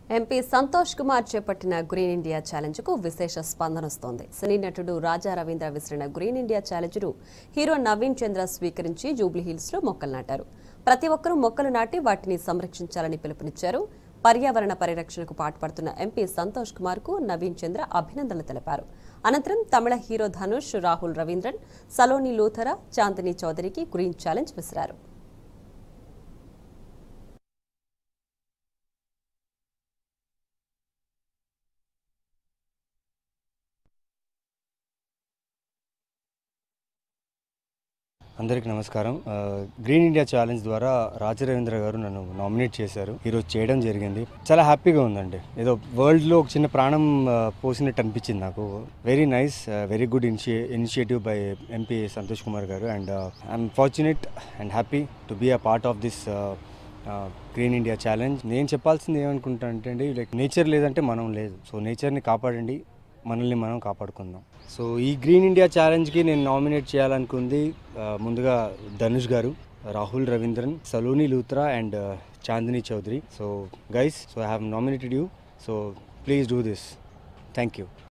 MP Santosh Kumar చేపట్టిన green India challenge కు విశేష స్పందన వస్తోంది సినీ నటుడు రాజా రవీంద్ర విసిరిన గ్రీన్ ఇండియా ఛాలెంజ్ ను హీరో నవీన్ చంద్ర స్వీకరించి జూబ్లీహిల్స్ లో మొక్కలు నాటారు ప్రతి ఒక్కరూ మొక్కలు నాటి వాటిని సంరక్షించాలని పిలుపునిచ్చారు పర్యావరణ పరిరక్షణకు పాటుపడుతున్న ఎంపీ సంతోష్ కుమార్ కు నవీన్ చంద్ర అభినందనలు తెలిపారు అనంతరం తమిళ హీరో ధనుష్ రాహుల్ రవీంద్రన్ సలోని లూథరా చాందిని చౌదరికి గ్రీన్ ఛాలెంజ్ విసిరారు అందరికీ నమస్కారం ఆ, గ్రీన్ ఇండియా ఛాలెంజ్ ద్వారా రాజరవీంద్ర గారు నన్ను నామినేట్ చేశారు ఈరోజు చేయడం జరిగింది చాలా హ్యాపీగా ఉందండి ఏదో వరల్డ్లో ఒక చిన్న ప్రాణం ఆ, పోసినట్టు అనిపించింది నాకు వెరీ నైస్ వెరీ గుడ్ ఇనిషియే initiative by MP Santosh Kumar garu and I'm fortunate and happy to be a part of this green India challenge నేను చెప్పాల్సింది ఏమనుకుంటా అంటే అండి లైక్ నేచర్ లేదంటే మనం లేదు సో నేచర్ని కాపాడండి మనల్ని మనం కాపాడుకుందాం సో ఈ గ్రీన్ ఇండియా ఛాలెంజ్కి నేను నామినేట్ చేయాలనుకుంది ఆ, ముందుగా Dhanush garu Rahul Ravindran Saloni Luthra and Chandini Chowdary so guys so I have nominated you so please do this thank you